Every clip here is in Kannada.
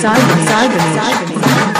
Simon, Simon, Simon.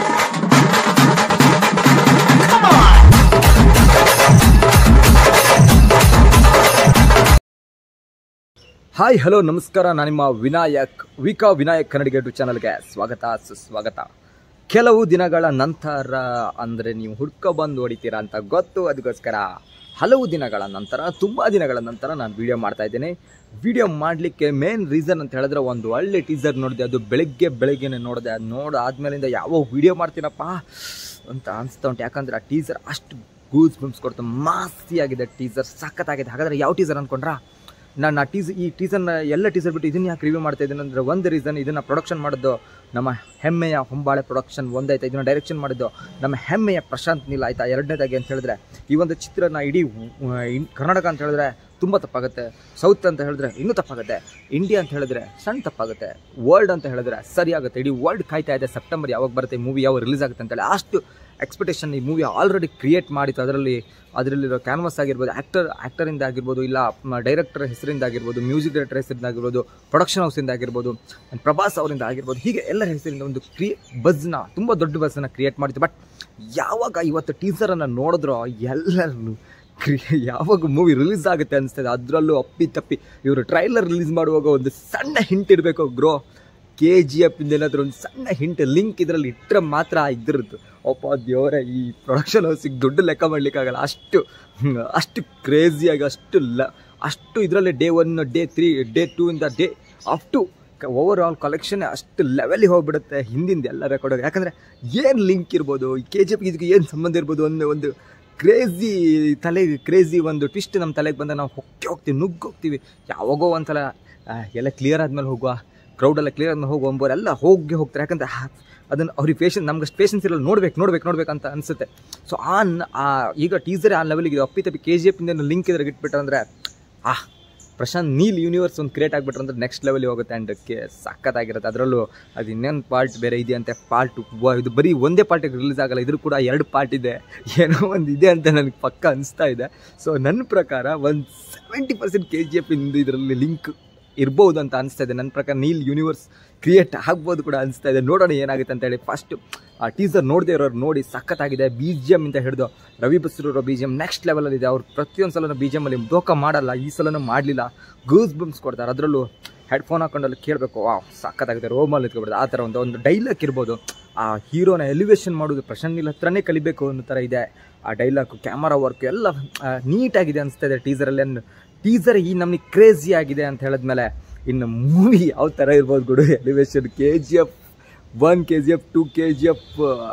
Hi hello ನಮಸ್ಕಾರ ನಾನು ನಿಮ್ಮ ವಿನಾಯಕ್ ವಿಕಾ ವಿನಾಯಕ್ ಕನ್ನಡಿಗ ಯೂಟ್ಯೂಬ್ ಚಾನಲ್ಗೆ ಸ್ವಾಗತ ಸುಸ್ವಾಗತ ಕೆಲವು ದಿನಗಳ ನಂತರ ಅಂದರೆ ನೀವು ಹುಡ್ಕೊ ಬಂದು ಹೊಡಿತೀರಾ ಅಂತ ಗೊತ್ತು ಅದಕ್ಕೋಸ್ಕರ ಹಲವು ದಿನಗಳ ನಂತರ ತುಂಬ ದಿನಗಳ ನಂತರ ನಾನು ವಿಡಿಯೋ ಮಾಡ್ತಾ ಇದ್ದೇನೆ ವಿಡಿಯೋ ಮಾಡಲಿಕ್ಕೆ ಮೇನ್ ರೀಸನ್ ಅಂತ ಹೇಳಿದ್ರೆ ಒಂದು ಒಳ್ಳೆ ಟೀಸರ್ ನೋಡಿದೆ ಅದು ಬೆಳಗ್ಗೆ ಬೆಳಗ್ಗೆನೆ ನೋಡಿದೆ ಅದು ನೋಡಿ ಆದ್ಮೇಲಿಂದ ಯಾವ ವಿಡಿಯೋ ಮಾಡ್ತೀನಪ್ಪ ಅಂತ ಅನಿಸ್ತಾ ಉಂಟು ಯಾಕಂದ್ರೆ ಆ ಟೀಸರ್ ಅಷ್ಟು ಗೂಸ್ ಬಂಪ್ಸ್ ಕೊಡ್ತು ಮಾಸ್ತಿಯಾಗಿದೆ ಟೀಸರ್ ಸಖತ್ತಾಗಿದೆ ಹಾಗಾದ್ರೆ ಯಾವ ಟೀಸರ್ ಅಂದ್ಕೊಂಡ್ರಾ ನಾನು ಆ ಟೀಸ್ ಈ ಟೀಸರ್ನ ಎಲ್ಲ ಟೀಸರ್ ಬಿಟ್ಟು ಇದನ್ನ ಯಾಕೆ ರಿವ್ಯೂ ಮಾಡ್ತಾ ಇದ್ದೀನಿ ಅಂದರೆ ಒಂದು ರೀಸನ್ ಇದನ್ನು ಪ್ರೊಡಕ್ಷನ್ ಮಾಡಿದ್ದು ನಮ್ಮ ಹೆಮ್ಮೆಯ ಹೊಂಬಾಳೆ ಪ್ರೊಡಕ್ಷನ್ ಒಂದಾಯ್ತಾ ಇದನ್ನು ಡೈರೆಕ್ಷನ್ ಮಾಡಿದ್ದು ನಮ್ಮ ಹೆಮ್ಮೆಯ ಪ್ರಶಾಂತ್ ನೀಲ್ ಆಯ್ತಾ ಎರಡನೇದಾಗಿ ಅಂತ ಹೇಳಿದ್ರೆ ಈ ಒಂದು ಚಿತ್ರನ ಇಡೀ ಉ- ಇನ್- ಕರ್ನಾಟಕ ಅಂತ ಹೇಳಿದ್ರೆ ತುಂಬ ತಪ್ಪಾಗುತ್ತೆ ಸೌತ್ ಅಂತ ಹೇಳಿದ್ರೆ ಇನ್ನೂ ತಪ್ಪಾಗುತ್ತೆ ಇಂಡಿಯಾ ಅಂತ ಹೇಳಿದ್ರೆ ಸಣ್ಣ ತಪ್ಪಾಗುತ್ತೆ ವರ್ಲ್ಡ್ ಅಂತ ಹೇಳಿದ್ರೆ ಸರಿ ಆಗುತ್ತೆ ಇಡೀ ವರ್ಲ್ಡ್ ಕಾಯ್ತಾ ಇದೆ ಸೆಪ್ಟೆಂಬರ್ ಯಾವಾಗ ಬರುತ್ತೆ ಮೂವಿ ಯಾವಾಗ ರಿಲೀಸ್ ಆಗುತ್ತೆ ಅಂತೇಳಿ ಅಷ್ಟು ಎಕ್ಸ್ಪೆಕ್ಟೇಷನ್ ಈ ಮೂವಿ ಆಲ್ರೆಡಿ ಕ್ರಿಯೇಟ್ ಮಾಡಿತ್ತು ಅದರಲ್ಲಿ ಅದರಲ್ಲಿರೋ ಕ್ಯಾನ್ವಸ್ ಆಗಿರ್ಬೋದು ಆ್ಯಕ್ಟರ್ ಆ್ಯಕ್ಟರಿಂದ ಆಗಿರ್ಬೋದು ಇಲ್ಲ ಡೈರೆಕ್ಟರ್ ಹೆಸರಿಂದ ಆಗಿರ್ಬೋದು ಮ್ಯೂಸಿಕ್ ಡೈರೆಕ್ಟರ್ ಹೆಸರಿಂದ ಆಗಿರ್ಬೋದು ಪ್ರೊಡಕ್ಷನ್ ಹೌಸಿಂದ ಆಗಿರ್ಬೋದು and ಪ್ರಭಾಸ್ ಅವರಿಂದ ಆಗಿರ್ಬೋದು ಹೀಗೆ ಎಲ್ಲರ ಹೆಸರಿಂದ ಒಂದು ಕ್ರಿಯೇ ಬಸ್ನ ತುಂಬ ದೊಡ್ಡ ಬಸ್ಸನ್ನು ಕ್ರಿಯೇಟ್ ಮಾಡಿತ್ತು ಬಟ್ ಯಾವಾಗ ಇವತ್ತು ಟೀಸರನ್ನು ನೋಡಿದ್ರೋ ಎಲ್ಲರೂ ಕ್ರಿಯೆ ಯಾವಾಗ ಮೂವಿ ರಿಲೀಸ್ ಆಗುತ್ತೆ ಅನಿಸ್ತದೆ ಅದರಲ್ಲೂ ಅಪ್ಪಿ ತಪ್ಪಿ ಇವರು ಟ್ರೈಲರ್ ರಿಲೀಸ್ ಮಾಡುವಾಗ ಒಂದು ಸಣ್ಣ ಹಿಂಟ್ ಇರಬೇಕು ಗ್ರೋ ಕೆ ಜಿ ಎಫ್ ಏನಾದರೂ ಒಂದು ಸಣ್ಣ ಹಿಂಟ್ ಲಿಂಕ್ ಇದರಲ್ಲಿ ಇಟ್ಟರೆ ಮಾತ್ರ ಇದ್ರದ್ದು ಒಪ್ಪ ದೇವರೇ ಈ ಪ್ರೊಡಕ್ಷನ್ ಹೌಸಿಗೆ ದುಡ್ಡು ಲೆಕ್ಕ ಮಾಡಲಿಕ್ಕಾಗಲ್ಲ ಅಷ್ಟು ಹ್ಮ್, ಅಷ್ಟು ಕ್ರೇಜಿಯಾಗಿ ಅಷ್ಟು ಲ ಅಷ್ಟು ಇದರಲ್ಲಿ day one day three day two ಇಂದ day up to over all collection ಅಷ್ಟು ಲೆವೆಲಿಗೆ ಹೋಗ್ಬಿಡುತ್ತೆ ಹಿಂದಿಂದ ಎಲ್ಲ ರೆಕಾರ್ಡ್ ಯಾಕಂದರೆ ಏನು ಲಿಂಕ್ ಇರ್ಬೋದು ಈ ಕೆ ಜಿ ಎಫ್ ಇದಕ್ಕೆ ಏನು ಸಂಬಂಧ ಇರ್ಬೋದು ಅನ್ನೋ ಒಂದು ಕ್ರೇಜಿ ತಲೆಗೆ ಕ್ರೇಜಿ ಒಂದು ಟ್ವಿಸ್ಟ್ ನಮ್ಮ ತಲೆಗೆ ಬಂದ ನಾವು ಹೊಕ್ಕಿ ಹೋಗ್ತೀವಿ ನುಗ್ಗಿ ಹೋಗ್ತೀವಿ ಯಾವಾಗೋ ಒಂದ್ಸಲ ಆ, ಎಲ್ಲ ಕ್ಲಿಯರ್ ಆದ್ಮೇಲೆ ಹೋಗುವ ಕ್ರೌಡೆಲ್ಲ ಕ್ಲಿಯರ್ ಆದ್ಮೇಲೆ ಹೋಗುವ ಅಂಬೋರೆಲ್ಲ ಹೋಗಿ ಹೋಗ್ತಾರೆ ಯಾಕಂದ್ರೆ ಅದನ್ನು ಅವ್ರಿಗೆ ಪೇಷನ್ ನಮ್ಗೆ ಅಷ್ಟು ಪೇಷನ್ಸ್ ಇರಲ್ಲ ನೋಡ್ಬೇಕು ನೋಡ್ಬೇಕು ನೋಡ್ಬೇಕು ಅಂತ ಅನಿಸುತ್ತೆ ಸೊ ಆ ನ- ಆ ಈಗ ಟೀಸರ್ ಆ ಲೆವೆಲಿಗೆ ಇದೆ ಅಪ್ಪಿ ತಪ್ಪಿ ಕೆ ಜಿ ಎಫ್ ಇಂದ ಲಿಂಕ್ ಇದ್ರಾಗ ಇಟ್ಬಿಟ್ರೆ ಅಂದರೆ ಆ ಪ್ರಶಾಂತ್ ನೀಲ್ ಯೂನಿವರ್ಸ್ ಒಂದು ಕ್ರಿಯೇಟ್ ಆಗಿಬಿಟ್ರೆ ಅಂದ್ರೆ ನೆಕ್ಸ್ಟ್ ಲೆವೆಲಿಗೆ ಹೋಗುತ್ತೆ ಆ್ಯಂಡ್ ಕೆ ಸಖತ್ತಾಗಿರುತ್ತೆ ಅದರಲ್ಲೂ ಅದು ಇನ್ನೊಂದು ಪಾರ್ಟ್ ಬೇರೆ ಇದೆಯಂತೆ ಪಾರ್ಟ್ ಇದು ಬರೀ ಒಂದೇ ಪಾರ್ಟಿಗೆ ರಿಲೀಸ್ ಆಗಲ್ಲ ಇದ್ರ ಕೂಡ ಎರಡು ಪಾರ್ಟ್ ಇದೆ ಏನೋ ಒಂದು ಇದೆ ಅಂತ ನನಗೆ ಪಕ್ಕ ಅನಿಸ್ತಾ ಇದೆ ಸೊ ನನ್ನ ಪ್ರಕಾರ ಒಂದು seventy percent K G F ಇಂದು ಇದರಲ್ಲಿ ಲಿಂಕ್ ಇರ್ಬೋದು ಅಂತ ಅನಿಸ್ತಾ ಇದೆ ನನ್ನ ಪ್ರಕಾರ ನೀಲ್ ಯೂನಿವರ್ಸ್ ಕ್ರಿಯೇಟ್ ಆಗ್ಬೋದು ಕೂಡ ಅನಿಸ್ತಾ ಇದೆ ನೋಡೋಣ ಏನಾಗುತ್ತೆ ಅಂತ ಹೇಳಿ ಫಸ್ಟ್ ಆ ಟೀಸರ್ ನೋಡದೇ ಇರೋರು ನೋಡಿ ಸಖತ್ತಾಗಿದೆ ಬಿ ಜಿ ಎಮ್ ಅಂತ ಹಿಡಿದು ರವಿ ಬಸ್ರೂರೋ ಬಿ ಜಿ ಎಮ್ ನೆಕ್ಸ್ಟ್ ಲೆವೆಲಲ್ಲಿ ಇದೆ ಅವ್ರು ಪ್ರತಿಯೊಂದು ಸಲನೂ ಬಿ ಜಿ ಎಮ್ಮಲ್ಲಿ ದೋಖ ಮಾಡಲ್ಲ ಈ ಸಲನೂ ಮಾಡಲಿಲ್ಲ ಗೂಸ್ ಬಂಪ್ಸ್ ಕೊಡ್ತಾರೆ ಅದರಲ್ಲೂ ಹೆಡ್ಫೋನ್ ಹಾಕೊಂಡಲ್ಲಿ ಕೇಳಬೇಕು ವಾವ್ ಸಖತ್ತಾಗಿದೆ ರೋಮಲ್ಲಿ ಇಟ್ಕೊಬಿಡ್ದು ಆ ಥರ ಒಂದು ಒಂದು ಡೈಲಾಗ್ ಇರ್ಬೋದು ಆ ಹೀರೋನ ಎಲಿವೇಶನ್ ಮಾಡೋದು ಪ್ರಶಾಂತ್ ನೀಲ್ ಹತ್ರನೇ ಕಲಿಬೇಕು ಅನ್ನೋ ಥರ ಇದೆ ಆ ಡೈಲಾಗು ಕ್ಯಾಮರಾ ವರ್ಕ್ ಎಲ್ಲ ನೀಟಾಗಿದೆ ಅನಿಸ್ತಾ ಇದೆ ಟೀಸರಲ್ಲಿ ಟೀಸರ್ ಈ ನಮಗೆ ಕ್ರೇಜಿ ಆಗಿದೆ ಅಂತ ಹೇಳಿದ್ಮೇಲೆ ಇನ್ನು ಮೂವಿ ಯಾವ ಥರ ಇರ್ಬೋದು good elevation K G F one K G F two K G F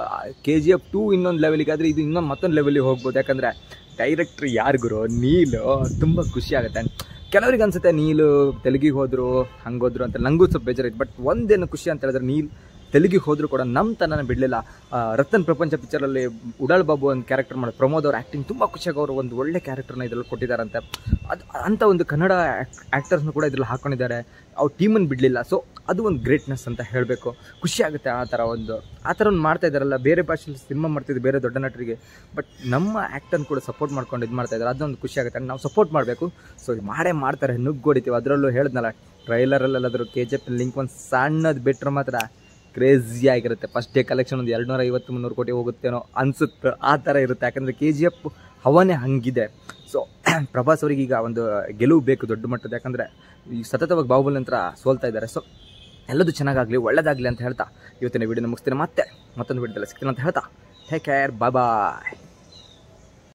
K G F two ಇನ್ನೊಂದು ಲೆವೆಲಿಗೆ ಆದರೆ ಇದು ಇನ್ನೊಂದು ಮತ್ತೊಂದು ಲೆವೆಲಿಗೆ ಹೋಗ್ಬೋದು ಯಾಕಂದರೆ ಡೈರೆಕ್ಟ್ರ್ ಯಾರು ಗುರು ನೀಲು ತುಂಬ ಖುಷಿ ಆಗುತ್ತೆ ಕೆಲವರಿಗೆ ಅನ್ಸುತ್ತೆ ನೀಲು ತೆಲುಗಿಗೆ ಹೋದ್ರು ಹಂಗೋದ್ರು ಅಂತ ನನಗೂ ಸ್ವಲ್ಪ ಬೇಜಾರಿತ್ತು ಬಟ್ ಒಂದೇನು ಖುಷಿ ಅಂತ ಹೇಳಿದ್ರೆ ನೀಲ್ ತೆಲುಗಿಗೆ ಹೋದ್ರು ಕೂಡ ನಮ್ಮ ತನನ ಬಿಡಲಿಲ್ಲ ರತನ್ ಪ್ರಪಂಚ ಪಿಕ್ಚರಲ್ಲಿ ಉಡಾಳ್ ಬಾಬು ಒಂದು ಕ್ಯಾರೆಕ್ಟರ್ ಮಾಡಿ ಪ್ರಮೋದ್ ಅವ್ರ ಆ್ಯಕ್ಟಿಂಗ್ ತುಂಬ ಖುಷಿಯಾಗಿ ಅವರು ಒಂದು ಒಳ್ಳೆ ಕ್ಯಾರೆಕ್ಟರ್ನ ಇದರಲ್ಲಿ ಕೊಟ್ಟಿದ್ದಾರಂತೆ ಅದು ಅಂಥ ಒಂದು ಕನ್ನಡ ಆ್ಯಕ್ಟರ್ಸ್ನ ಕೂಡ ಇದರಲ್ಲಿ ಹಾಕೊಂಡಿದ್ದಾರೆ ಅವ್ರ ಟೀಮನ್ನು ಬಿಡಲಿಲ್ಲ ಸೊ ಅದು ಒಂದು ಗ್ರೇಟ್ನೆಸ್ ಅಂತ ಹೇಳಬೇಕು ಖುಷಿ ಆಗುತ್ತೆ ಆ ಥರ ಒಂದು ಆ ಥರ ಒಂದು ಮಾಡ್ತಾ ಇದ್ದಾರಲ್ಲ ಬೇರೆ ಭಾಷೆಯಲ್ಲಿ ಸಿನಿಮಾ ಮಾಡ್ತಿದ್ದು ಬೇರೆ ದೊಡ್ಡ ನಟರಿಗೆ ಬಟ್ ನಮ್ಮ ಆ್ಯಕ್ಟನ್ನು ಕೂಡ ಸಪೋರ್ಟ್ ಮಾಡ್ಕೊಂಡು ಇದು ಮಾಡ್ತಾ ಇದ್ದಾರೆ ಅದೊಂದು ಖುಷಿ ಆಗುತ್ತೆ And ನಾವು ಸಪೋರ್ಟ್ ಮಾಡಬೇಕು ಸೊ ಇದು ಮಾಡೇ ಮಾಡ್ತಾರೆ ನುಗ್ಗೊಡಿತೀವಿ ಅದರಲ್ಲೂ ಹೇಳಿದ್ನಲ್ಲ ಟ್ರೈಲರಲ್ಲೆಲ್ಲಾದರೂ ಕೆ ಜಿ ಎಫ್ ಲಿಂಕ್ ಒಂದು ಸಣ್ಣದು ಬಿಟ್ಟರೆ ಮಾತ್ರ ಕ್ರೇಜಿ ಆಗಿರುತ್ತೆ ಫಸ್ಟ್ ಡೇ ಕಲೆಕ್ಷನ್ ಒಂದು ಎರಡು ನೂರ ಐವತ್ತು ಮುನ್ನೂರು ಕೋಟಿ ಹೋಗುತ್ತೇನೋ ಅನ್ಸುತ್ತೆ ಆ ಥರ ಇರುತ್ತೆ ಯಾಕಂದರೆ ಕೆ ಜಿ ಎಫ್ ಹವನೇ ಹಂಗಿದೆ ಸೊ ಪ್ರಭಾಸ್ ಅವರಿಗೆ ಈಗ ಒಂದು ಗೆಲುವು ಬೇಕು ದೊಡ್ಡ ಮಟ್ಟದ ಯಾಕಂದರೆ ಈ ಸತತವಾಗಿ ಬಾಹುಬಲಿ ನಂತರ ಸೋಲ್ತಾ ಇದ್ದಾರೆ ಸೊ ಎಲ್ಲದೂ ಚೆನ್ನಾಗಾಗಲಿ ಒಳ್ಳೇದಾಗಲಿ ಅಂತ ಹೇಳ್ತಾ ಇವತ್ತಿನ ವಿಡಿಯೋನ ಮುಗಿಸ್ತೀನಿ ಮತ್ತೆ ಮತ್ತೊಂದು ವಿಡಿಯೋದಲ್ಲಿ ಸಿಗ್ತೀನಿ ಅಂತ ಹೇಳ್ತಾ ಟೇಕ್ ಕೇರ್ ಬಾಯ್ ಬಾಯ್